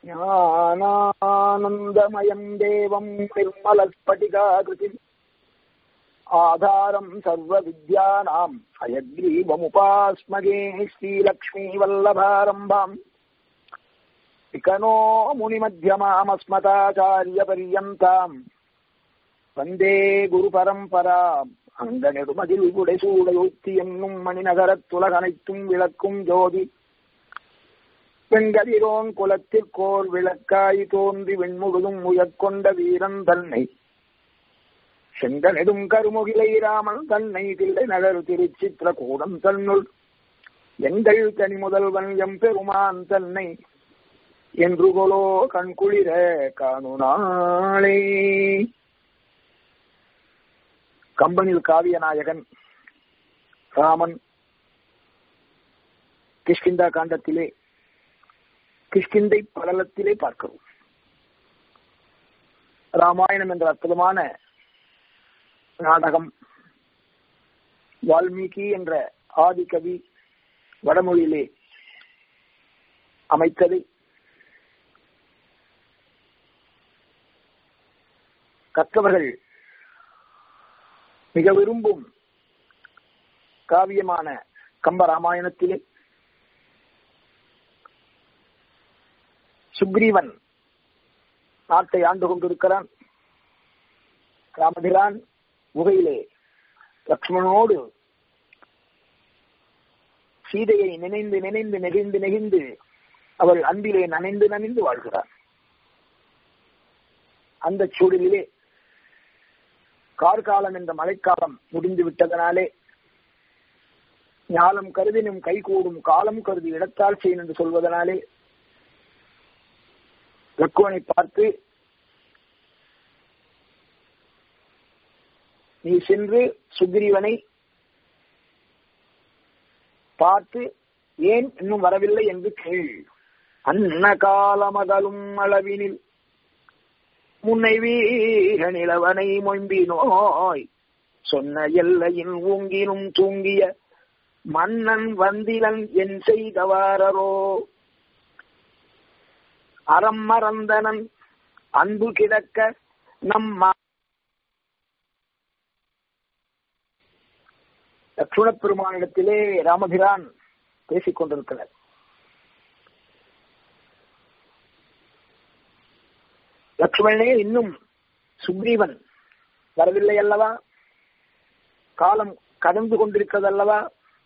ज्ञानानन्दमयम् देवम् निर्मलस्फटिकाकृतिम् आधारम् सर्वविद्यानाम् अयग्रीवमुपास्मगे श्रीलक्ष्मीवल्लभारम्भाम् विकनो मुनिमध्यमामस्मताचार्यपर्यन्ताम् வந்தே குரு பரம்பரா அங்க நெடுமதில் உடைசூடையொத்தி என்னும் மணிநகரத்துலகனைத்தும் விளக்கும் ஜோதி வெங்கதிரோன் குலத்திற்கோர் விளக்காய் தோன்றி வெண்முழுதும் உயர்கொண்ட வீரன் தன்னை செங்கனெடும் கருமுகிலை ராமன் தன்னை தில்லை நகர் திருச்சித்திர கூடம் தன்னுள் எங்கள் தனி முதல்வன் எம் பெருமான் தன்னை என்று கொலோ கண்குளிர காணுனாளே கம்பனில் காவிய நாயகன் ராமன் கிஷ்கிந்தா காண்டத்திலே கிஷ்கிந்தை படலத்திலே பார்க்கிறோம் ராமாயணம் என்ற அற்புதமான நாடகம் வால்மீகி என்ற ஆதிகவி வடமொழியிலே அமைத்ததை கற்றவர்கள் மிக விரும்பும் காவியமான கம்ப ராமாயணத்திலே சுக்ரீவன் நாட்டை ஆண்டு கொண்டிருக்கிறான் ராமபிரான் குகையிலே லக்ஷ்மணனோடு சீதையை நினைந்து நினைந்து நெகிழ்ந்து நெகிழ்ந்து அவள் அன்பிலே நனைந்து நனைந்து வாழ்கிறார் அந்த சூழலிலே கார்காலம் என்ற மழைக்காலம் முடிந்து விட்டதனாலே ஞாலம் கருதினும் கைகூடும் காலம் கருதி இடத்தால் செய்யும் என்று சொல்வதனாலே லக்குவனை பார்த்து நீ சென்று சுக்ரீவனை பார்த்து ஏன் இன்னும் வரவில்லை என்று கேள் அன்ன காலமகலும் அளவினில் முன்னை வீக நிலவனை மொம்பினோய் சொன்ன எல்லையில் ஊங்கினும் தூங்கிய மன்னன் வந்திலன் என் செய்தவாரரோ அறம் மறந்தனன் அன்பு கிடக்க நம்ம லட்சுமண பெருமானிடத்திலே ராமபிரான் பேசிக் கொண்டிருக்கிறார் லக்ஷ்மணனே இன்னும் சுக்ரீவன் வரவில்லை அல்லவா காலம் கடந்து கொண்டிருக்கிறது அல்லவா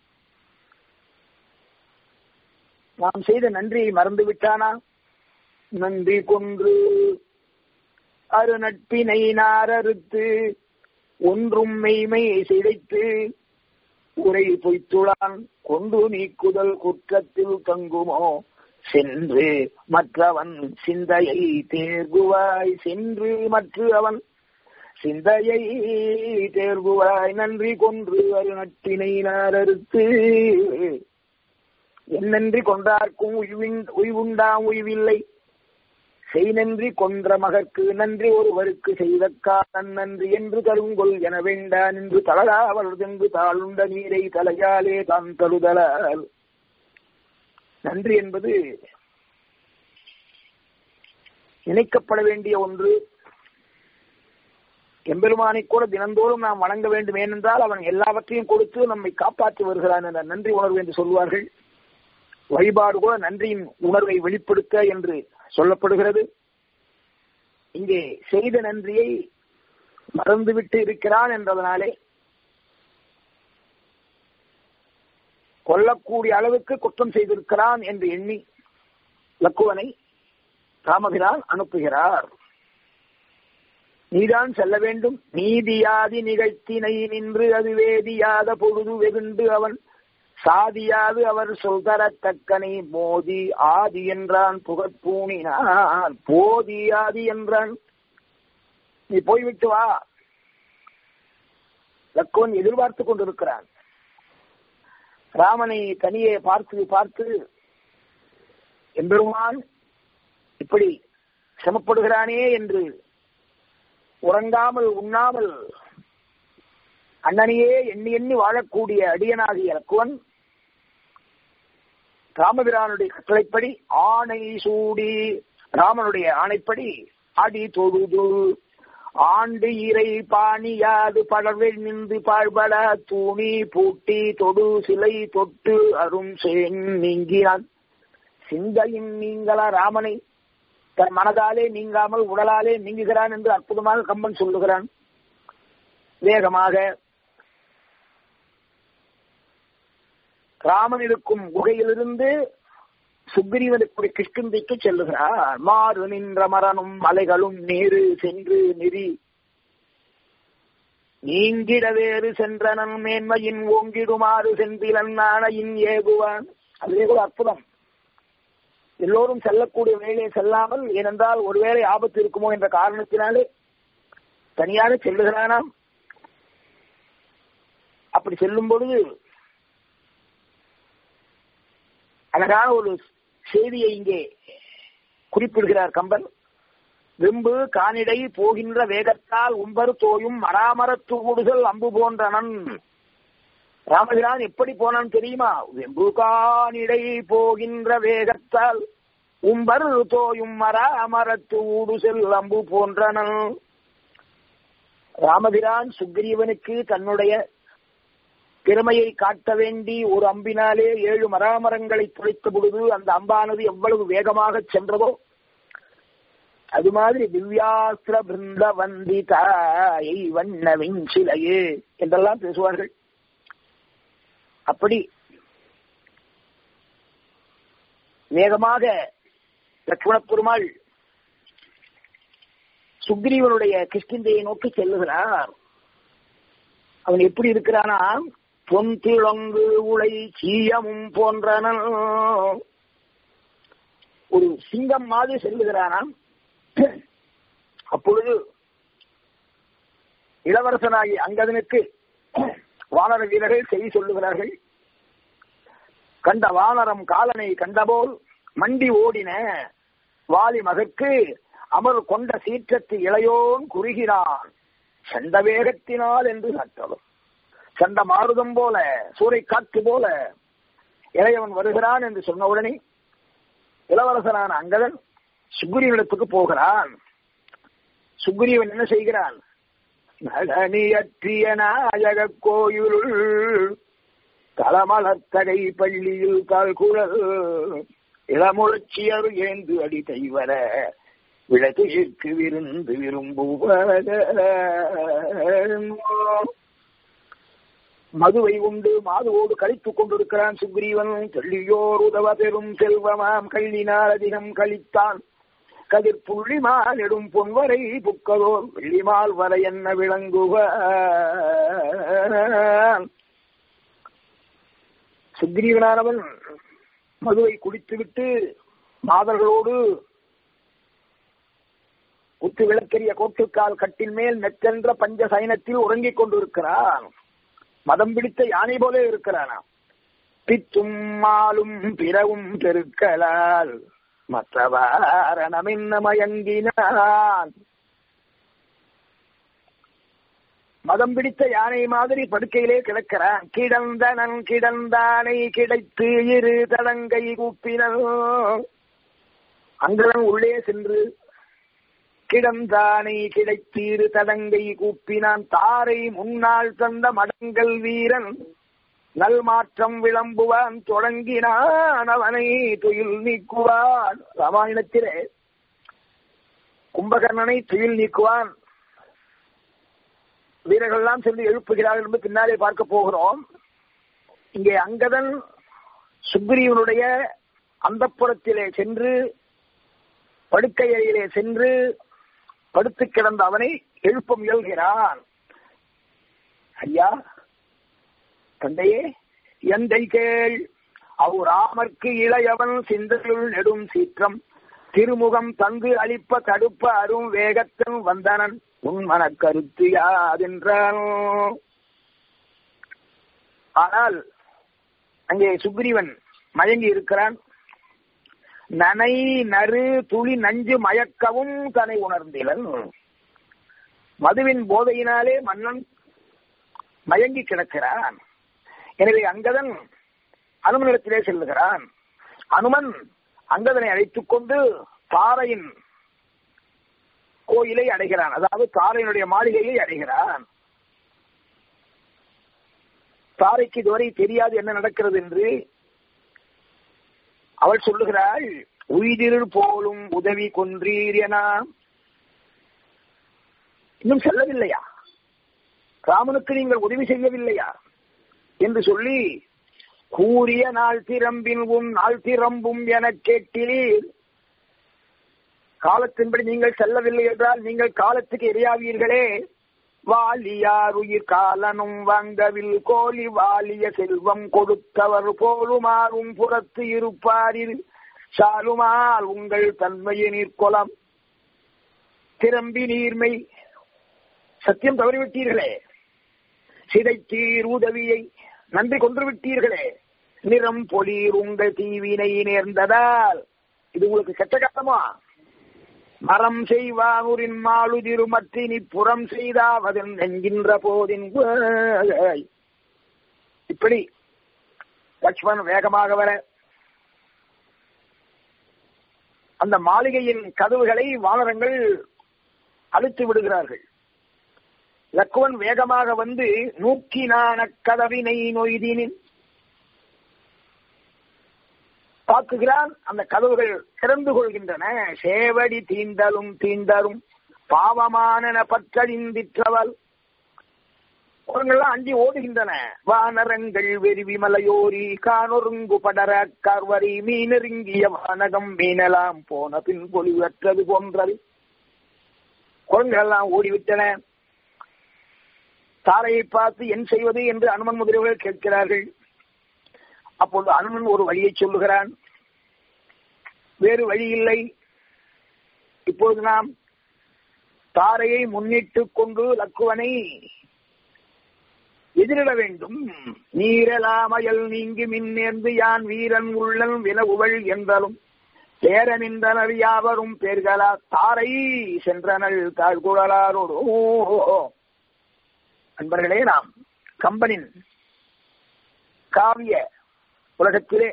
நாம் செய்த நன்றியை மறந்து விட்டானா நன்றி கொன்று அரு நட்பினை நாரறுத்து ஒன்றும் மெய்மை சிதைத்து உரை பொய்த்துளான் கொண்டு நீக்குதல் குற்றத்தில் தங்குமோ சென்று மற்றவன் சிந்தையை தேர்குவாய் சென்று மற்ற அவன் சிந்தையை தேர்குவாய் நன்றி கொன்று அரு நட்பினை நாரறுத்து என்னன்றி கொன்றார்க்கும் உய்வுண்டாம் உய்வில்லை செய் நன்றி கொன்ற மகற்கு நன்றி ஒருவருக்கு செய்தக்கா நன்றி என்று தருங்கொள் என வேண்டான் என்று தளராவல் என்று தாளுண்ட நீரை தலையாலே தான் தழுதலால் நன்றி என்பது நினைக்கப்பட வேண்டிய ஒன்று எம்பெருமானை கூட தினந்தோறும் நாம் வணங்க வேண்டும் ஏனென்றால் அவன் எல்லாவற்றையும் கொடுத்து நம்மை காப்பாற்றி வருகிறான் என்ற நன்றி உணர்வு என்று சொல்வார்கள் வழிபாடு கூட நன்றியின் உணர்வை வெளிப்படுத்த என்று சொல்லப்படுகிறது இங்கே செய்த நன்றியை மறந்துவிட்டு இருக்கிறான் என்றதனாலே கொல்லக்கூடிய அளவுக்கு குற்றம் செய்திருக்கிறான் என்று எண்ணி லக்குவனை ராமபிரான் அனுப்புகிறார் நீதான் செல்ல வேண்டும் நீதியாதி நிகழ்த்தினை நின்று அது வேதியாத பொழுது வெகுண்டு அவன் சாதியாது அவர் சொல்தரத்தக்கனை மோதி ஆதி என்றான் புகற்பூணினான் போதி ஆதி என்றான் நீ போய்விட்டு வா லக்கோன் எதிர்பார்த்து கொண்டிருக்கிறான் ராமனை தனியே பார்த்து பார்த்து எம்பெருமான் இப்படி சிரமப்படுகிறானே என்று உறங்காமல் உண்ணாமல் அண்ணனையே எண்ணி எண்ணி வாழக்கூடிய அடியனாகிய லக்குவன் ராமபிரானுடைய கட்டளைப்படி ஆணை சூடி ராமனுடைய ஆணைப்படி அடி தொழுது ஆண்டு இறை பாணியாது படர்வில் நின்று பாழ்பட தூணி பூட்டி தொடு சிலை தொட்டு அரும் சேன் நீங்கினான் சிந்தையின் நீங்களா ராமனை தன் மனதாலே நீங்காமல் உடலாலே நீங்குகிறான் என்று அற்புதமாக கம்பன் சொல்லுகிறான் வேகமாக ராமன் இருக்கும் குகையிலிருந்து சுக்ரீவனுக்கு கிஷ்கிந்தைக்கு செல்லுகிறார் மாறு நின்ற மரனும் மலைகளும் நீரு சென்று நெறி நீங்கிட வேறு சென்றனன் மேன்மையின் ஓங்கிடுமாறு சென்றிலன் நாணையின் ஏகுவான் அதுவே கூட அற்புதம் எல்லோரும் செல்லக்கூடிய வேலையை செல்லாமல் ஏனென்றால் ஒருவேளை ஆபத்து இருக்குமோ என்ற காரணத்தினாலே தனியாக செல்லுகிறானாம் அப்படி செல்லும் பொழுது அழகான ஒரு செய்தியை இங்கே குறிப்பிடுகிறார் கம்பன் வெம்பு கானிடை போகின்ற வேகத்தால் உம்பர் தோயும் மராமரத்து ஊடுதல் அம்பு போன்றனன் ராமபிரான் எப்படி போனான் தெரியுமா வெம்பு கானிடை போகின்ற வேகத்தால் உம்பர் தோயும் மராமரத்து ஊடு செல் அம்பு போன்றனன் ராமபிரான் சுக்ரீவனுக்கு தன்னுடைய திறமையை காட்ட வேண்டி ஒரு அம்பினாலே ஏழு மராமரங்களை துளைத்த பொழுது அந்த அம்பானது எவ்வளவு வேகமாக சென்றதோ அது மாதிரி திவ்யாஸ்திர பிருந்த வந்தி தாயை வண்ண வெஞ்சிலையே என்றெல்லாம் பேசுவார்கள் அப்படி வேகமாக லட்சுமண பெருமாள் சுக்ரீவனுடைய கிஷ்கிந்தையை நோக்கி செல்லுகிறார் அவன் எப்படி இருக்கிறானா பொன் திளங்கு உலை சீயமும் போன்றன ஒரு சிங்கம் மாதிரி செல்லுகிறானாம் அப்பொழுது இளவரசனாகி அங்கதனுக்கு வானர வீரர்கள் செய்தி சொல்லுகிறார்கள் கண்ட வானரம் காலனை கண்டபோல் மண்டி ஓடின வாலி மகற்கு அமர் கொண்ட சீற்றத்து இளையோன் குறுகினான் சண்ட வேகத்தினால் என்று நட்டலும் சண்ட மாறுதம் போல சூறை காற்று போல இளையவன் வருகிறான் என்று சொன்ன உடனே இளவரசனான அங்கதன் சுக்ரீவனிடத்துக்கு போகிறான் சுக்ரீவன் என்ன செய்கிறான் நடனியற்றிய நாயக கோயிலுள் தலமலத்தகை பள்ளியில் கால்குழல் இளமுழச்சியர் ஏந்து அடி தைவர விளக்கிற்கு விருந்து விரும்புவத மதுவை உண்டு மாதுவோடு கழித்துக் கொண்டிருக்கிறான் சுக்ரீவன் தெள்ளியோர் உதவ பெரும் செல்வமாம் கள்ளினால் அதிகம் கழித்தான் கதிர் புள்ளிமால் நெடும் பொன்வரை புக்கதோர் வெள்ளிமால் வரை என்ன விளங்குவ சுக்ரீவனானவன் மதுவை குடித்துவிட்டு மாதர்களோடு குத்து விளக்கெரிய கோட்டுக்கால் கட்டின் மேல் நெற்றென்ற பஞ்ச சைனத்தில் உறங்கிக் கொண்டிருக்கிறான் மதம் பிடித்த யானை போல இருக்கிறானா பித்தும் மாலும் பிறவும் பெருக்கலால் மற்றவாரணமின்ன மயங்கினான் மதம் பிடித்த யானை மாதிரி படுக்கையிலே கிடக்கிறான் கிடந்தனன் கிடந்தானை கிடைத்து இரு தடங்கை கூப்பினன் அங்கவன் உள்ளே சென்று கிடந்தானை கிடைத்தீரு தடங்கை கூப்பினான் தாரை முன்னால் தந்த மடங்கள் வீரன் நல் மாற்றம் விளம்புவான் தொடங்கினான் அவனை துயில் நீக்குவான் ராமாயணத்திலே கும்பகர்ணனை துயில் நீக்குவான் வீரர்கள்லாம் சொல்லி எழுப்புகிறார்கள் என்று பின்னாலே பார்க்க போகிறோம் இங்கே அங்கதன் சுக்ரீவனுடைய அந்தப்புறத்திலே சென்று படுக்கை அறையிலே சென்று படுத்து கிடந்த அவனை எழுப்ப முயல்கிறான் ஐயா தந்தையே எந்தை கேள் அவ் ராமர்க்கு இளையவன் சிந்தையுள் நெடும் சீற்றம் திருமுகம் தந்து அளிப்ப தடுப்ப அரும் வேகத்தன் வந்தனன் உன் மன கருத்து யாதென்றான் ஆனால் அங்கே சுக்ரீவன் மயங்கி இருக்கிறான் நனை நறு துளி நஞ்சு மயக்கவும் தன்னை உணர்ந்திலன் மதுவின் போதையினாலே மன்னன் மயங்கி கிடக்கிறான் எனவே அங்கதன் அனுமனிடத்திலே செல்லுகிறான் அனுமன் அங்கதனை அழைத்துக் கொண்டு தாரையின் கோயிலை அடைகிறான் அதாவது தாரையினுடைய மாளிகையை அடைகிறான் தாரைக்கு இதுவரை தெரியாது என்ன நடக்கிறது என்று அவள் சொல்லுகிறாள் உயிரில் போலும் உதவி கொன்றீர் என இன்னும் செல்லவில்லையா ராமனுக்கு நீங்கள் உதவி செய்யவில்லையா என்று சொல்லி கூறிய நாள் திறம்பின்வும் நாள் திறம்பும் என கேட்டீர் காலத்தின்படி நீங்கள் செல்லவில்லை என்றால் நீங்கள் காலத்துக்கு எரியாவீர்களே வாலியார் உயிர் காலனும் வாங்கவில் கோழி வாலிய செல்வம் கொடுத்தவர் போலுமாறும் புறத்து இருப்பாரில் சாலுமால் உங்கள் தன்மையை நீர்கொலம் திரம்பி நீர்மை சத்தியம் தவறிவிட்டீர்களே சிதைத்தீர் உதவியை நன்றி கொன்று விட்டீர்களே நிறம் பொலீர் உங்கள் தீவினை நேர்ந்ததால் இது உங்களுக்கு கெட்ட காலமா மரம் செய்வானுரின் மாளுதிரு மற்றினி புறம் செய்தாவதன் என்கின்ற போதின் இப்படி லட்சுமணன் வேகமாக வர அந்த மாளிகையின் கதவுகளை வானரங்கள் அழுத்து விடுகிறார்கள் லக்குவன் வேகமாக வந்து நூக்கினான கதவினை நொய்தினின் பார்க்குகிறான் அந்த கதவுகள் திறந்து கொள்கின்றன சேவடி தீண்டலும் தீண்டரும் பாவமான பற்றழிந்திற்றவள் அவர்கள்லாம் அஞ்சி ஓடுகின்றன வானரங்கள் வெறிவி மலையோரி கானொருங்கு படர கர்வரி மீனெருங்கிய வானகம் மீனலாம் போன பின் பொலிவற்றது போன்றது குரங்குகள் ஓடிவிட்டன தாரையை பார்த்து என் செய்வது என்று அனுமன் முதலியவர்கள் கேட்கிறார்கள் அப்பொழுது அனுமன் ஒரு வழியை சொல்லுகிறான் வேறு வழி இல்லை இப்பொழுது நாம் தாரையை முன்னிட்டு கொண்டு லக்குவனை எதிரிட வேண்டும் நீரலாமயல் நீங்கி மின்னேர்ந்து யான் வீரன் உள்ளன் வினவுவள் என்றலும் பேரனின்றனர் யாவரும் பேர்களா தாரை சென்றனள் தாழ்குழலாரோடு அன்பர்களே நாம் கம்பனின் காவிய உலகத்திலே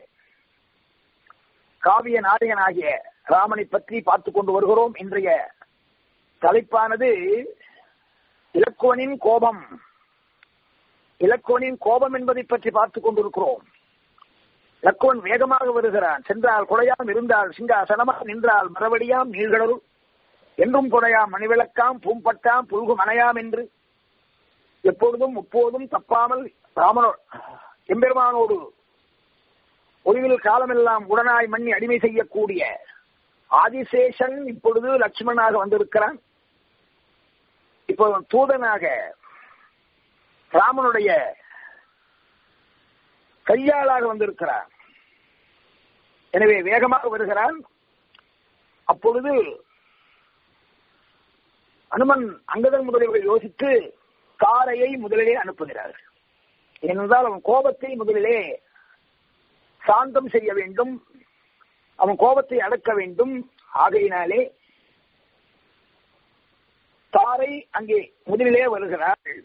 காவிய நாயகனாகிய ராமனை பற்றி பார்த்துக் கொண்டு வருகிறோம் இன்றைய தலைப்பானது இலக்குவனின் கோபம் இலக்குவனின் கோபம் என்பதை பற்றி பார்த்துக் கொண்டிருக்கிறோம் இலக்குவன் வேகமாக வருகிறான் சென்றால் கொடையாம் இருந்தால் சிங்காசனமாக நின்றால் மறுபடியாம் நீழ்கடரும் என்றும் கொடையாம் மணிவிளக்காம் பூம்பட்டாம் புல்கு மனையாம் என்று எப்பொழுதும் முப்போதும் தப்பாமல் ராமனோ எம்பெருமானோடு ஒளிவில் காலமெல்லாம் உடனாய் மண்ணி அடிமை செய்யக்கூடிய ஆதிசேஷன் இப்பொழுது லட்சுமணனாக வந்திருக்கிறான் இப்போ தூதனாக ராமனுடைய கையாளாக வந்திருக்கிறான் எனவே வேகமாக வருகிறான் அப்பொழுது அனுமன் அங்கதன் முதலியவர்கள் யோசித்து காரையை முதலிலே அனுப்புகிறார்கள் ஏனென்றால் அவன் கோபத்தை முதலிலே சாந்தம் செய்ய வேண்டும் அவன் கோபத்தை அடக்க வேண்டும் ஆகையினாலே தாரை அங்கே முதலிலே வருகிறார்கள்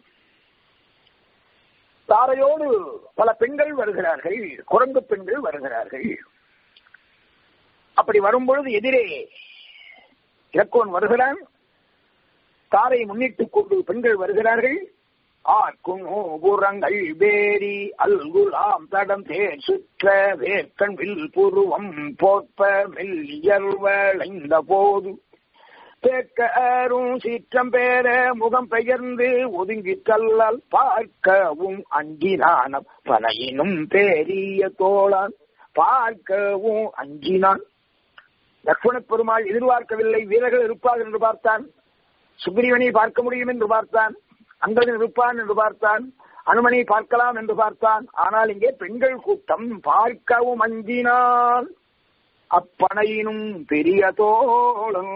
தாரையோடு பல பெண்கள் வருகிறார்கள் குரங்கு பெண்கள் வருகிறார்கள் அப்படி வரும்பொழுது எதிரே இலக்குவன் வருகிறான் தாரை முன்னிட்டுக் கொண்டு பெண்கள் வருகிறார்கள் ஆர்க்கும் புறங்கள் வேரி அல்குலாம் தடம் தேர் சுற்ற வேர்க்கண் வில் புருவம் போற்ப மெல்லியல்வளைந்த போது தேக்கரும் சீற்றம் பேர முகம் பெயர்ந்து ஒதுங்கி கல்லால் பார்க்கவும் அஞ்சினான் பனையினும் பெரிய தோளான் பார்க்கவும் அஞ்சினான் லக்ஷ்மண பெருமாள் எதிர்பார்க்கவில்லை வீரர்கள் இருப்பார்கள் என்று பார்த்தான் சுக்ரீவனை பார்க்க முடியும் என்று பார்த்தான் அங்கதன் இருப்பான் என்று பார்த்தான் அனுமனை பார்க்கலாம் என்று பார்த்தான் ஆனால் இங்கே பெண்கள் கூட்டம் பார்க்கவும் அஞ்சினான் அப்பனையினும் பெரிய தோளும்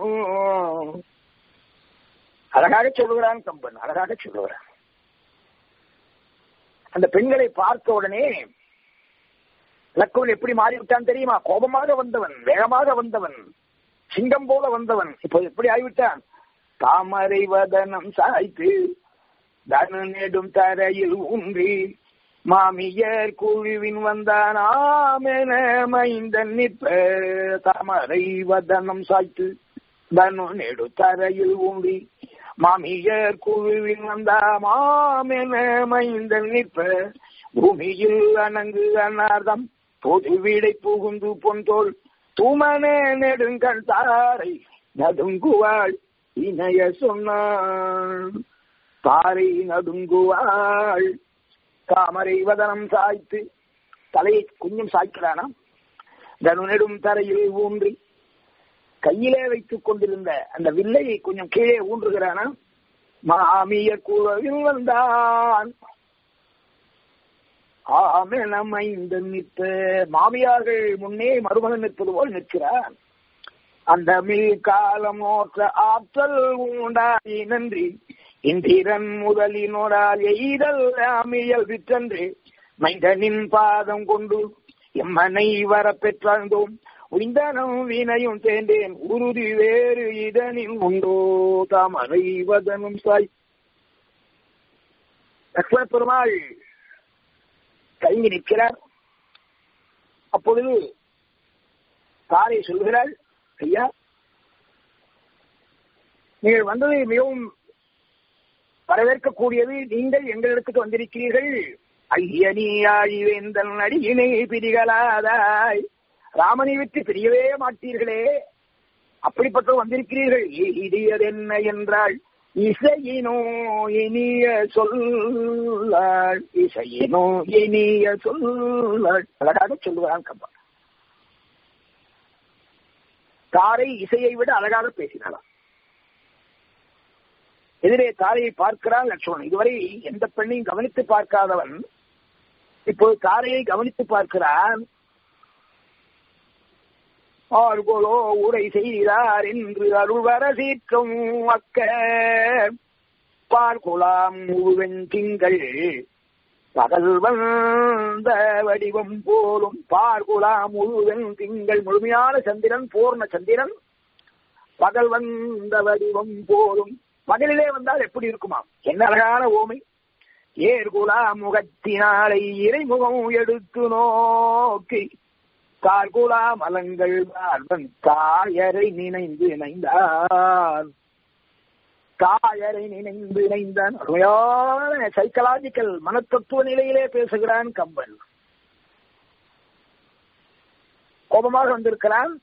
அழகாக சொல்லுகிறான் கம்பன் அழகாக சொல்லுகிறான் அந்த பெண்களை பார்த்த உடனே லக்குவன் எப்படி மாறிவிட்டான் தெரியுமா கோபமாக வந்தவன் வேகமாக வந்தவன் சிங்கம் போல வந்தவன் இப்போ எப்படி ஆகிவிட்டான் தாமரை வதனம் சாய்த்து தனு நெடும் தரையில் ஊன்றி மாமியர் குழுவின் வந்தானாமென மைந்தன் நிற்ப தாமரை வதனம் சாய்த்து தனு நெடு தரையில் ஊன்றி மாமியர் குழுவின் வந்தாமாமென மைந்தன் நிற்ப பூமியில் அணங்கு அனார்தம் பொது வீடை புகுந்து பொன்தோள் தூமன நெடுங்கண் தாரை நடுங்குவாள் இணைய சொன்னாள் தாரை நடுங்குவாள் தாமரை வதனம் சாய்த்து தலையை கொஞ்சம் சாய்க்கிறானா தனுநெடும் தரையில் ஊன்றி கையிலே வைத்துக் கொண்டிருந்த அந்த வில்லையை கொஞ்சம் கீழே ஊன்றுகிறானா மாமிய குழவில் வந்தான் ஆமென மைந்தன் நிற்ப மாமியார்கள் முன்னே மருமகன் நிற்பது போல் நிற்கிறார் அந்த மில் காலம் நோற்ற ஆற்றல் உண்டாய் நன்றி இந்திரன் முதலினோரால் எய்தல் அமியல் விற்றன்று மைந்தனின் பாதம் கொண்டு எம்மனை வர பெற்றாழ்ந்தோம் உய்ந்தனும் வினையும் தேர்ந்தேன் உறுதி வேறு இதனில் உண்டோ தாம் அறைவதனும் சாய் லக்ஷ்மண பெருமாள் கலங்கி நிற்கிறார் அப்பொழுது தாரை சொல்கிறாள் ஐயா நீங்கள் வந்தது மிகவும் வரவேற்கக்கூடியது நீங்கள் எங்களிடத்துக்கு வந்திருக்கிறீர்கள் ஐயனியாய் வேந்தன் அடியினை பிரிகளாதாய் ராமனை விட்டு பிரியவே மாட்டீர்களே அப்படிப்பட்ட வந்திருக்கிறீர்கள் இடியது என்ன என்றால் இசையினோ இனிய சொல்லாள் இசையினோ இனிய சொல்லாள் அழகாக சொல்லுவான் கப்பா தாரை இசையை விட அழகாக பேசினாளாம் எதிரே தாரையை பார்க்கிறான் லட்சுமணன் இதுவரை எந்த பெண்ணையும் கவனித்து பார்க்காதவன் இப்போது தாரையை கவனித்து பார்க்கிறான் ஆர்கோலோ உரை செய்தார் என்று அருள்வர சீற்றம் அக்க பார்குலாம் முழுவெண் திங்கள் பகல் வந்த வடிவம் போலும் பார்குலாம் முழுவெண் திங்கள் முழுமையான சந்திரன் பூர்ண சந்திரன் பகல் வந்த வடிவம் போலும் பகலிலே வந்தால் எப்படி இருக்குமாம் என்ன அழகான ஓமை ஏர்குலா முகத்தினாலை இறைமுகம் எடுத்து நோக்கி கார்குலா மலங்கள் வாழ்வன் தாயரை நினைந்து இணைந்தான் தாயரை நினைந்து இணைந்தான் அருமையான சைக்கலாஜிக்கல் மனத்தத்துவ நிலையிலே பேசுகிறான் கம்பன் கோபமாக வந்திருக்கிறான்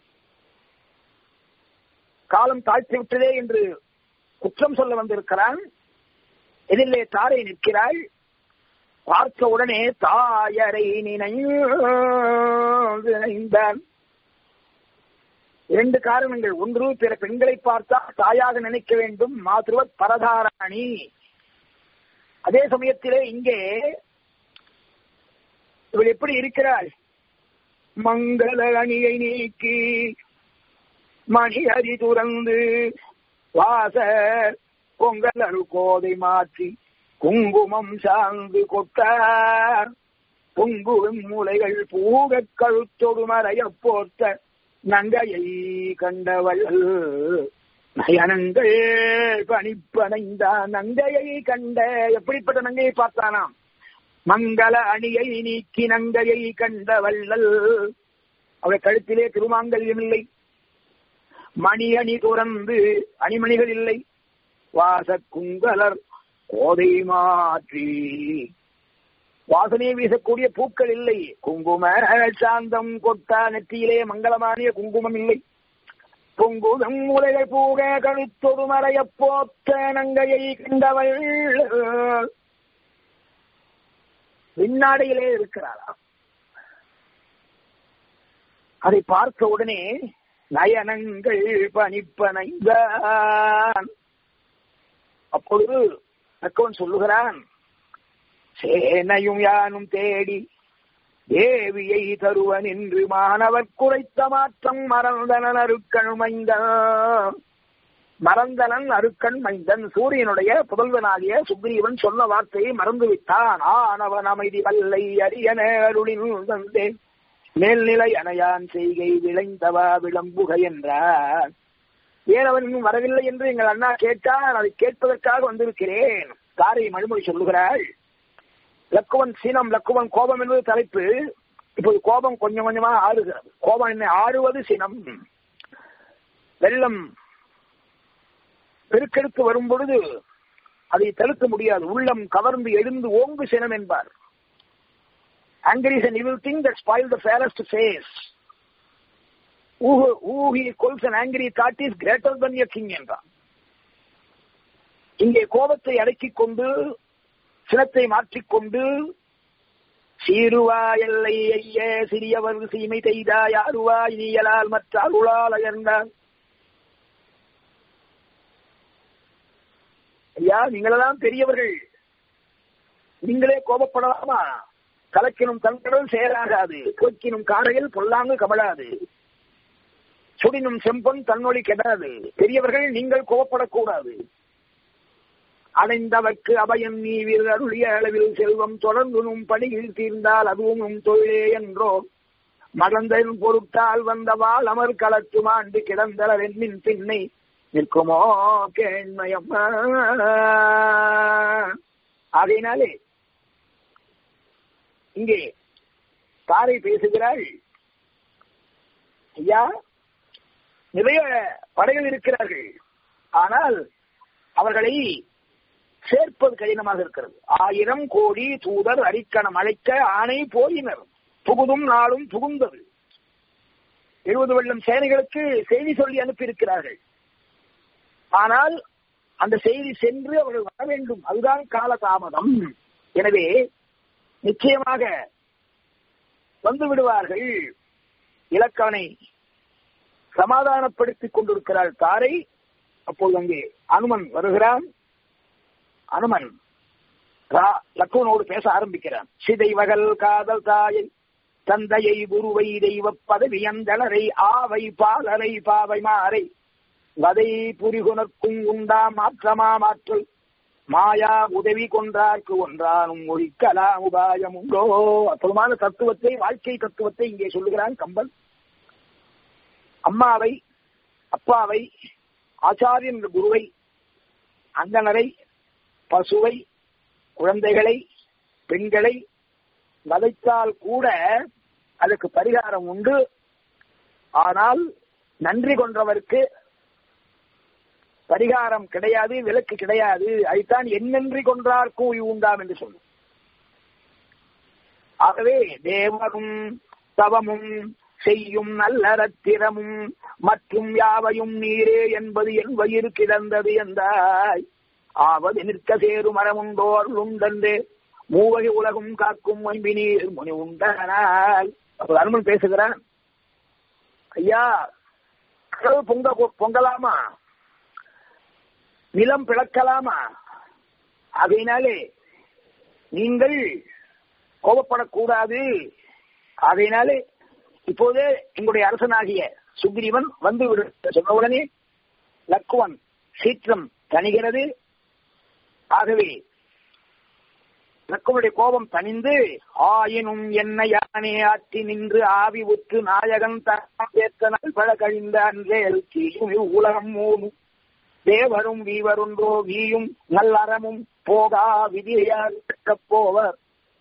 காலம் தாழ்த்தி விட்டதே என்று குற்றம் சொல்ல வந்திருக்கிறான் எதிலே தாரை நிற்கிறாள் பார்த்த உடனே தாயரை நினைந்தான் இரண்டு காரணங்கள் ஒன்று பிற பெண்களை பார்த்தா தாயாக நினைக்க வேண்டும் மாதுருவத் பரதாராணி அதே சமயத்திலே இங்கே இவள் எப்படி இருக்கிறாள் மங்கள அணியை நீக்கி மணி அரி துறந்து வாச பொங்கல் அரு கோதை மாற்றி குங்குமம் சார்ந்து கொட்டார் பொங்குவின் மூளைகள் பூக கழுத்தொடு மறைய போர்த்த நங்கையை கண்டவள் நயனங்கள் பணிப்பனைந்தான் நங்கையை கண்ட எப்படிப்பட்ட நங்கையை பார்த்தானாம் மங்கள அணியை நீக்கி நங்கையை கண்ட வள்ளல் அவள் கழுத்திலே திருமாங்கல்யம் இல்லை மணி அணி துறந்து அணிமணிகள் இல்லை வாச குங்கலர் கோதை மாற்றி வாசனையை வீசக்கூடிய பூக்கள் இல்லை குங்கும சாந்தம் கொட்டா நெற்றியிலே மங்களமானிய குங்குமம் இல்லை பொங்குதம் மூலைகள் பூக கழுத்தொடு மறைய போத்த நங்கையை கண்டவள் விண்ணாடையிலே இருக்கிறாரா அதை பார்த்த உடனே நயனங்கள் பணிப்பனைந்தான் அப்பொழுது தக்கவன் சொல்லுகிறான் சேனையும் யானும் தேடி தேவியை தருவன் என்று மாணவர் குறைத்த மாற்றம் மறந்தனன் அருக்கண் மைந்தன் மறந்தனன் அருக்கண் மைந்தன் சூரியனுடைய புதல்வனாகிய சுக்ரீவன் சொன்ன வார்த்தையை மறந்துவிட்டான் ஆனவன் அமைதி வல்லை அரியன அருளின் தந்தே மேல்நிலை அணையான் செய்கை விளைந்தவா விளம்புக என்றார் ஏன் அவன் இன்னும் வரவில்லை என்று எங்கள் அண்ணா கேட்டார் அதை கேட்பதற்காக வந்திருக்கிறேன் தாரை மறுமொழி சொல்லுகிறாள் லக்குவன் சினம் லக்குவன் கோபம் என்பது தலைப்பு இப்போது கோபம் கொஞ்சம் கொஞ்சமா ஆறுகிறது கோபம் என்ன ஆறுவது சினம் வெள்ளம் பெருக்கெடுத்து வரும் பொழுது அதை தடுக்க முடியாது உள்ளம் கவர்ந்து எழுந்து ஓங்கு சினம் என்பார் anger is an evil thing that spoils the fairest face who, who he calls an angry thought is greater than a king என்றான் இங்கே கோபத்தை அடக்கிக் கொண்டு சினத்தை மாற்றிக்கொண்டு சீருவா எல்லை ஐய சிறியவர் சீமை செய்தா யாருவா இனியலால் மற்ற அருளால் அயர்ந்தார் ஐயா நீங்களெல்லாம் பெரியவர்கள் நீங்களே கோபப்படலாமா கலக்கினும் தன்கடல் செயலாகாது போக்கினும் காரையில் பொல்லாங்கு கமலாது சுடினும் செம்பொன் தன்னொழி கெடாது பெரியவர்கள் நீங்கள் கோபப்படக்கூடாது அடைந்தவர்க்கு அபயம் நீ வீர் அருளிய அளவில் செல்வம் தொடர்ந்து நும் பணியில் தீர்ந்தால் அதுவும் உம் தொழிலே என்றோ மகந்தன் பொருட்டால் வந்தவாள் அமர் களத்து மாண்டு கிடந்தல வெண்மின் பின்னை நிற்குமோ கேண்மயம் ஆகையினாலே இங்கே தாரை பேசுகிறாள் ஐயா நிறைய படைகள் இருக்கிறார்கள் ஆனால் அவர்களை சேர்ப்பது கடினமாக இருக்கிறது ஆயிரம் கோடி தூதர் அரிக்கணம் அழைக்க ஆணை போயினர் புகுதும் நாளும் புகுந்தது எழுபது வெள்ளம் சேனைகளுக்கு செய்தி சொல்லி அனுப்பியிருக்கிறார்கள் ஆனால் அந்த செய்தி சென்று அவர்கள் வர வேண்டும் அதுதான் கால தாமதம் எனவே நிச்சயமாக வந்து விடுவார்கள் இலக்கவனை சமாதானப்படுத்திக் கொண்டிருக்கிறாள் தாரை அப்போது அங்கே அனுமன் வருகிறான் அனுமன் லக்குவனோடு பேச ஆரம்பிக்கிறான் சிதைவகல் காதல் தாயை தந்தையை குருவை தெய்வ பதவி அந்தளரை ஆவை பாலரை பாவை மாறை வதை புரிகுனர்க்கும் உண்டா மாற்றமா மாற்றல் மாயா உதவி கொன்றார்க்கு ஒன்றானும் ஒழிக்கலாம் உபாயம் உண்டோ அற்புதமான தத்துவத்தை வாழ்க்கை தத்துவத்தை இங்கே சொல்லுகிறான் கம்பன் அம்மாவை அப்பாவை ஆச்சாரியன் குருவை அந்தனரை பசுவை குழந்தைகளை பெண்களை வதைத்தால் கூட அதுக்கு பரிகாரம் உண்டு ஆனால் நன்றி கொன்றவருக்கு பரிகாரம் கிடையாது விலக்கு கிடையாது அதைத்தான் என்னன்றி கொன்றார்க்கும் உய்வு உண்டாம் என்று சொல்லும் ஆகவே தேவரும் தவமும் செய்யும் நல்ல ரத்திரமும் மற்றும் யாவையும் நீரே என்பது என் வயிறு கிடந்தது என்றாய் ஆவது நிற்க சேரு மரமுண்டோர் உண்டன்றே மூவகை உலகும் காக்கும் ஒன்பி நீர் முனி உண்டனால் அப்ப அனுமன் பேசுகிறான் ஐயா கடல் பொங்க பொங்கலாமா நிலம் பிளக்கலாமா அதனாலே நீங்கள் கோபப்படக்கூடாது அதனாலே இப்போதே எங்களுடைய அரசனாகிய சுக்ரீவன் வந்து விடு சொன்ன உடனே லக்குவன் சீற்றம் தணிகிறது ஆகவே லக்குவனுடைய கோபம் தணிந்து ஆயினும் என்ன யானே ஆற்றி நின்று ஆவி உற்று நாயகன் தான் பழ கழிந்த அன்றே உலகம் மூடும் தேவரும் வீவருன்றோ வீயும் நல்லறமும் போகா விதியால் போவர்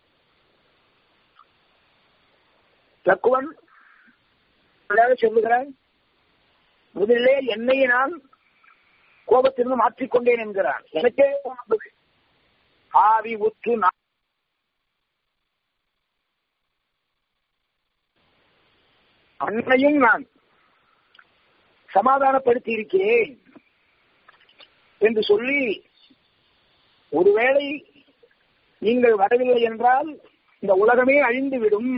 லக்குவன் சொல்லுகிறான் முதலிலே என்னை நான் கோபத்திலிருந்து மாற்றிக்கொண்டேன் என்கிறான் எனக்கே ஆவி உற்று அன்னையும் நான் சமாதானப்படுத்தி இருக்கிறேன் என்று சொல்லி ஒருவேளை நீங்கள் வரவில்லை என்றால் இந்த உலகமே அழிந்துவிடும்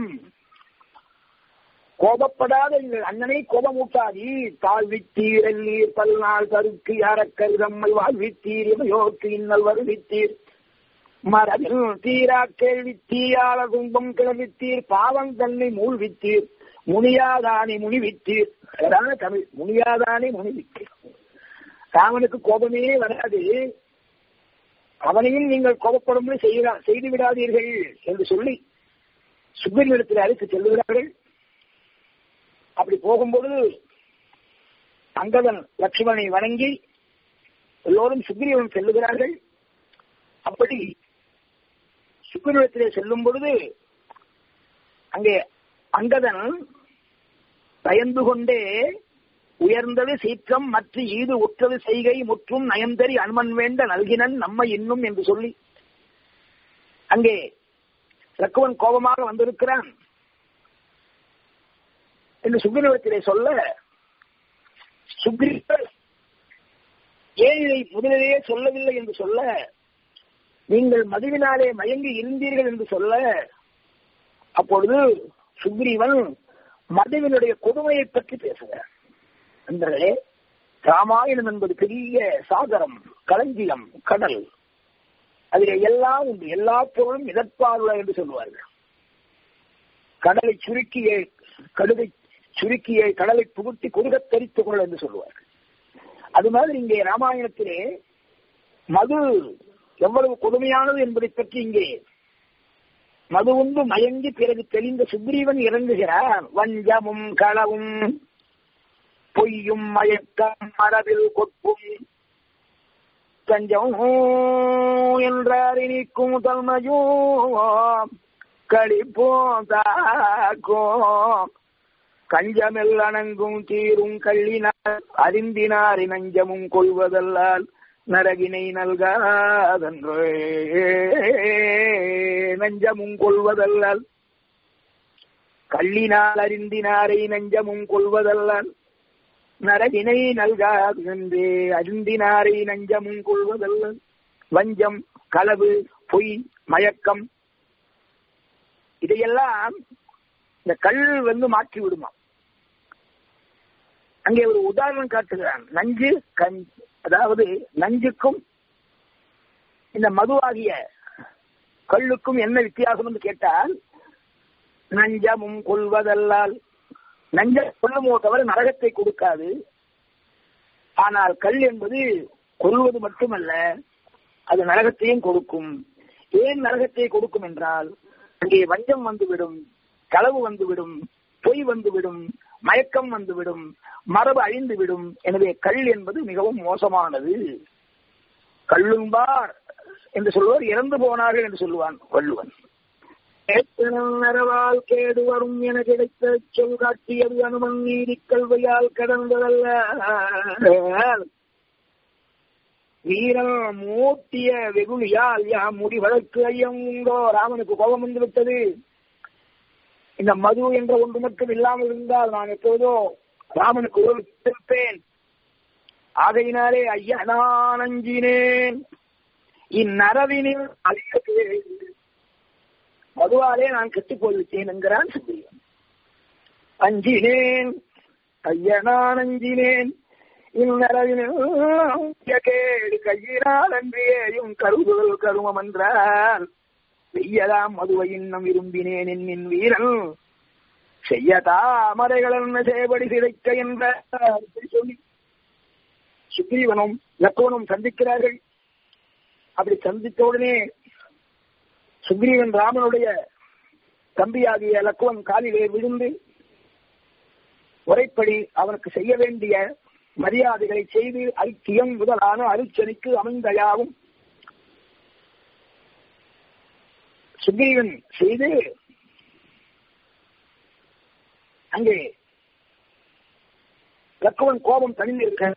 கோபப்படாத எங்கள் அண்ணனை கோபமூட்டாதீர் தாழ்வித்தீர் எல்லீர் பல்நாள் கருக்கு யாரக்கருதம்மை வாழ்வித்தீர் எமையோர்க்கு இன்னல் வருவித்தீர் மரபில் தீரா கேள்வி தீயாள கும்பம் கிளவித்தீர் பாவம் தன்னை மூழ்வித்தீர் முனியாதானே முனிவித்தீர் அதான தமிழ் முனியாதானே முனிவித்தீர் ராமனுக்கு கோபமே வராது அவனையும் நீங்கள் கோபப்படும்படி செய்து விடாதீர்கள் என்று சொல்லி சுப்பிரமணியத்தில் அழைத்து செல்லுகிறார்கள் அப்படி போகும்பொழுது அங்கதன் லட்சுமணனை வணங்கி எல்லோரும் சுக்ரீவன் செல்லுகிறார்கள் அப்படி சுப்பிரத்திலே செல்லும் பொழுது அங்கே அங்கதன் பயந்து கொண்டே உயர்ந்தது சீற்றம் மற்ற ஈது உற்றது செய்கை முற்றும் நயந்தறி அனுமன் வேண்ட நல்கினன் நம்மை இன்னும் என்று சொல்லி அங்கே லக்குவன் கோபமாக வந்திருக்கிறான் என்று சுக்ரீவத்திலே சொல்ல சுக்ரீவர் ஏன் இதை முதலிலேயே சொல்லவில்லை என்று சொல்ல நீங்கள் மதுவினாலே மயங்கி இருந்தீர்கள் என்று சொல்ல அப்பொழுது சுக்ரீவன் மதுவினுடைய கொடுமையை பற்றி பேசுகிறார் நண்பர்களே ராமாயணம் என்பது பெரிய சாகரம் களஞ்சியம் கடல் அதில் எல்லாம் உண்டு எல்லா பொருளும் இதற்பாருள என்று சொல்லுவார்கள் கடலை சுருக்கிய கடுகை சுருக்கிய கடலை புகுத்தி கொடுக்க தெரித்துக் கொள்ள என்று சொல்லுவார்கள் அது மாதிரி இங்கே ராமாயணத்திலே மது எவ்வளவு கொடுமையானது என்பதை பற்றி இங்கே மது உண்டு மயங்கி பிறகு தெளிந்த சுக்ரீவன் இறங்குகிறான் வஞ்சமும் களவும் பொய்யும் மயக்கம் மரபில் கொட்பும் தஞ்சம் என்றார் இனிக்கும் தன்மையோ களிப்போம் தாக்கோ கஞ்சமெல் அணங்கும் தீரும் கள்ளினார் அறிந்தினாரி நஞ்சமும் கொள்வதல்லால் நரகினை நல்காதன்றே நஞ்சமும் கொள்வதல்லால் கள்ளினால் அறிந்தினாரை நஞ்சமும் கொள்வதல்லால் நரகினை நல்காது என்றே அறிந்தினாரை நஞ்சமும் கொள்வதல்ல வஞ்சம் களவு பொய் மயக்கம் இதையெல்லாம் இந்த கல் வந்து மாற்றி விடுமா அங்கே ஒரு உதாரணம் காட்டுகிறான் நஞ்சு கண் அதாவது நஞ்சுக்கும் இந்த மதுவாகிய கல்லுக்கும் என்ன வித்தியாசம் என்று கேட்டால் நஞ்சமும் கொள்வதல்லால் நஞ்ச கொள்ளுமோ தவிர நரகத்தை கொடுக்காது ஆனால் கல் என்பது கொள்வது மட்டுமல்ல அது நரகத்தையும் கொடுக்கும் ஏன் நரகத்தை கொடுக்கும் என்றால் அங்கே வஞ்சம் வந்துவிடும் களவு வந்துவிடும் பொய் வந்துவிடும் மயக்கம் வந்துவிடும் மரபு அழிந்துவிடும் எனவே கல் என்பது மிகவும் மோசமானது கல்லும்பார் என்று சொல்லுவார் இறந்து போனார்கள் என்று சொல்லுவான் வள்ளுவன் நரவால் கேடு வரும் என கிடைத்த சொல் காட்டியது அனுமன் நீதி கல்வையால் கடந்ததல்ல வீரன் மூட்டிய வெகுளியால் யாம் முடிவதற்கு ஐயம் உண்டோ ராமனுக்கு கோபம் வந்து விட்டது இந்த மது என்ற ஒன்று மட்டும் இல்லாமல் இருந்தால் நான் எப்போதோ ராமனுக்கு இருப்பேன் ஆகையினாலே ஐயா நான் அஞ்சினேன் இந்நரவினில் அதிக மதுவாலே நான் கெட்டுப் போய்விட்டேன் என்கிறான் சுக்ரீவன் அஞ்சினேன் ஐயா நான் அஞ்சினேன் கேடு கையினால் அன்றியேயும் கருதுதல் கருமம் என்றால் வெய்யதாம் மதுவை இன்னும் விரும்பினேன் என்னின் வீரன் செய்ய தாமரைகள் என்ன சேவடி சிதைக்க என்ற சொல்லி சுக்ரீவனும் லக்குவனும் சந்திக்கிறார்கள் அப்படி சந்தித்த உடனே சுக்ரீவன் ராமனுடைய தம்பியாகிய லக்குவன் காலிலே விழுந்து முறைப்படி அவனுக்கு செய்ய வேண்டிய மரியாதைகளை செய்து ஐக்கியம் முதலான அருச்சனைக்கு அமைந்தயாவும் சுக்ரீவன் செய்து அங்கே லக்குவன் கோபம் தணிந்திருக்க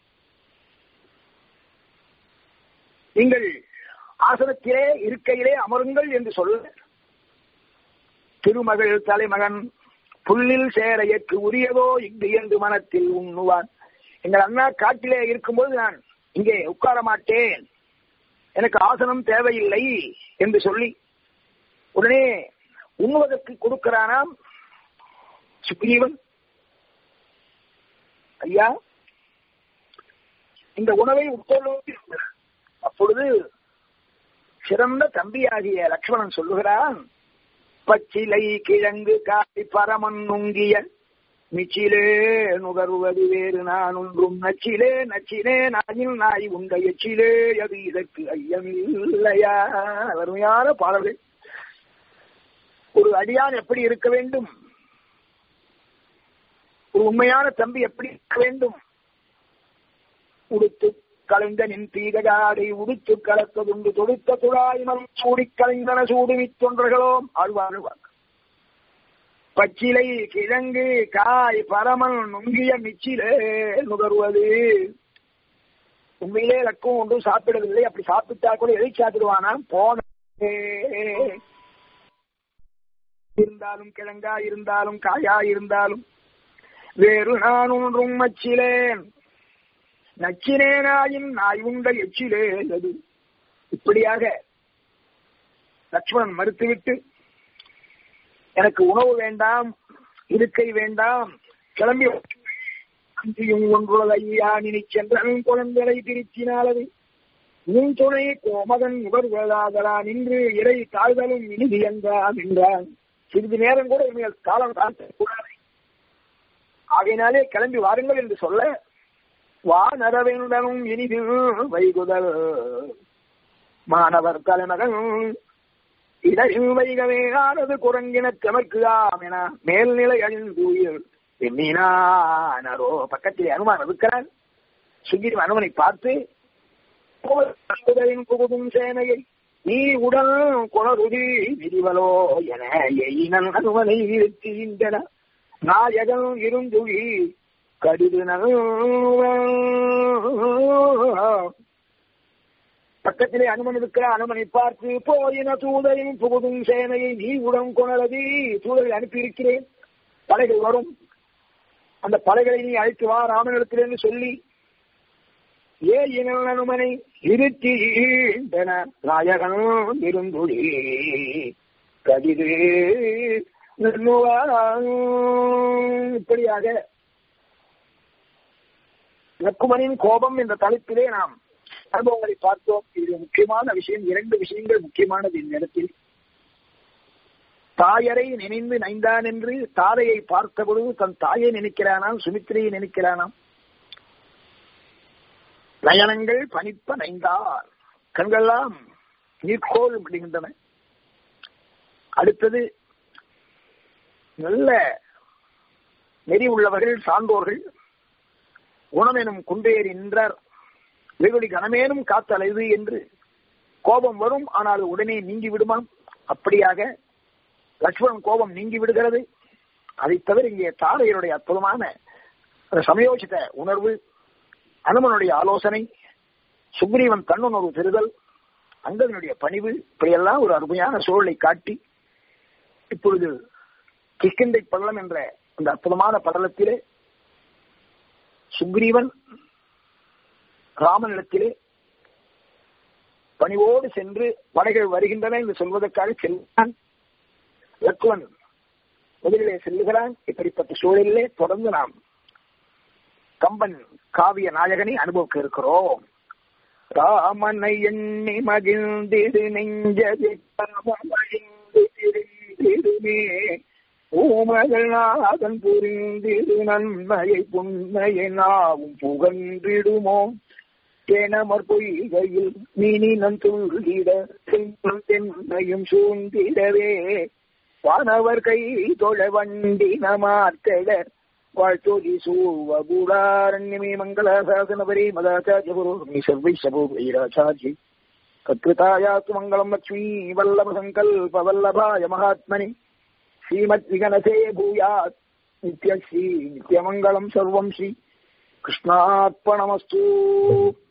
நீங்கள் ஆசனத்திலே இருக்கையிலே அமருங்கள் என்று சொல்ல திருமகள் தலைமகன் புல்லில் சேர ஏற்று உரியதோ இங்கு என்று மனத்தில் உண்ணுவான் எங்கள் அண்ணா காட்டிலே இருக்கும்போது நான் இங்கே உட்கார மாட்டேன் எனக்கு ஆசனம் தேவையில்லை என்று சொல்லி உடனே உண்ணுவதற்கு கொடுக்கிறானாம் சுக்ரீவன் ஐயா இந்த உணவை உட்கொள்ளும் அப்பொழுது சிறந்த தம்பியாகிய லக்ஷ்மணன் சொல்லுகிறான் பச்சிலை கிழங்கு காய் பரமன் நுங்கிய மிச்சிலே நுகர்வது வேறு நான் ஒன்றும் நச்சிலே நச்சிலே நாயில் நாய் உண்ட எச்சிலே அது இதற்கு ஐயமில்லையா அருமையான பாடல்கள் ஒரு அடியான் எப்படி இருக்க வேண்டும் ஒரு உண்மையான தம்பி எப்படி இருக்க வேண்டும் உடுத்து கலைந்த நின் தீகஜாடை உடித்து கலத்ததுண்டு தொடுத்த துழாயினம் சூடிக் கலைந்தன சூடுமித் தொன்றர்களோம் ஆழ்வாழ்வார் பச்சிலை கிழங்கு காய் பரமன் நுங்கிய மிச்சிலே நுகர்வது உண்மையிலே லக்கும் ஒன்றும் சாப்பிடவில்லை அப்படி சாப்பிட்டா கூட எதை சாப்பிடுவானா போன இருந்தாலும் கிழங்கா இருந்தாலும் காயா இருந்தாலும் வேறு நான் ஒன்றும் மச்சிலேன் நச்சினேனாயின் நாய் உண்ட எச்சிலே அது இப்படியாக லக்ஷ்மணன் மறுத்துவிட்டு எனக்கு உணவு வேண்டாம் இருக்கை வேண்டாம் கிளம்பி அன்றியும் ஒன்றுள்ள ஐயா நினை சென்றன் குழந்தைகளை திருச்சினாலது உன் துணை கோமகன் நுகர்வதாகலா நின்று இறை தாழ்தலும் இனிதி என்றான் என்றான் சிறிது நேரம் கூட இனிமேல் காலம் தாழ்த்தக்கூடாது ஆகையினாலே கிளம்பி வாருங்கள் என்று சொல்ல வா நரவேந்தனும் இனிது வைகுதல் மாணவர் தலைமகன் இடரில் வைகவே ஆனது குரங்கின தெமர்க்குதாம் என மேல்நிலை அழிந்தூயில் எண்ணினானோ பக்கத்தில் அனுமான் இருக்கிறான் சுகிரி அனுமனை பார்த்து புகுதும் சேனையை நீ உடல் குணருதி விரிவலோ என எயினன் அனுமனை இருக்கின்றன நாயகன் இருந்துகி கடிது பக்கத்திலே அனுமன் இருக்கிற அனுமனை பார்த்து போயின தூதரின் புகுதும் சேனையை நீ உடன் கொணரதி தூதரை அனுப்பியிருக்கிறேன் படைகள் வரும் அந்த படைகளை நீ அழைத்து வா ராமனிடத்திலிருந்து சொல்லி ஏ இனல் அனுமனை இருத்தீண்டன நாயகன் இருந்துடி கதிரு இப்படியாக லக்குமனின் கோபம் என்ற தலைப்பிலே நாம் அனுபவங்களை பார்த்தோம் இது முக்கியமான விஷயம் இரண்டு விஷயங்கள் முக்கியமானது இந்த இடத்தில் தாயரை நினைந்து நைந்தான் என்று தாரையை பார்த்த பொழுது தன் தாயை நினைக்கிறானாம் சுமித்திரையை நினைக்கிறானாம் நயனங்கள் பனிப்ப நைந்தார் கண்கள்லாம் நீர்கோள் விடுகின்றன அடுத்தது நல்ல நெறி உள்ளவர்கள் சான்றோர்கள் குணம் எனும் குண்டேறி நின்றார் வெகுளி கனமேனும் காத்தலைது என்று கோபம் வரும் ஆனால் உடனே நீங்கி விடுமாம் அப்படியாக லட்சுமணன் கோபம் நீங்கி விடுகிறது அதை தவிர இங்கே தாரையருடைய அற்புதமான சமயோசித்த உணர்வு அனுமனுடைய ஆலோசனை சுக்ரீவன் தன்னுணர்வு பெறுதல் அங்கதனுடைய பணிவு இப்படியெல்லாம் ஒரு அருமையான சூழலை காட்டி இப்பொழுது கிஷ்கிந்தை பள்ளம் என்ற அந்த அற்புதமான படலத்திலே சுக்ரீவன் ராமனிடத்திலே பணிவோடு சென்று படைகள் வருகின்றன என்று சொல்வதற்காக செல்கிறான் லக்குவன் முதலிலே செல்லுகிறான் இப்படிப்பட்ட சூழலிலே தொடர்ந்து நாம் கம்பன் காவிய நாயகனை அனுபவிக்க இருக்கிறோம் ராமனை எண்ணி மகிழ்ந்திடு நெஞ்சது திருமே பூமகள் நாதன் புரிந்திடு நன்மையை புண்மையை நாவும் புகன்றிடுமோ தேனமர் பொய்கையில் மீனினம் துள்ளிட தென்னையும் சூழ்ந்திடவே வானவர் கை தொழ வண்டி நமார்த்தட வாழ்த்தோதி சூவபூடாரண்யமே மங்களாசாசனபரி மதாச்சாரிய குரு சர்வைஷபோ வைராச்சாரி கத்ருதாயாத்து மங்களம் லக்ஷ்மீ வல்லப சங்கல்ப வல்லபாய மகாத்மனி ஸ்ரீமத் விகனசே பூயாத் நித்யஸ்ரீ நித்யமங்கலம் சர்வம் ஸ்ரீ கிருஷ்ணார்ப்பணமஸ்து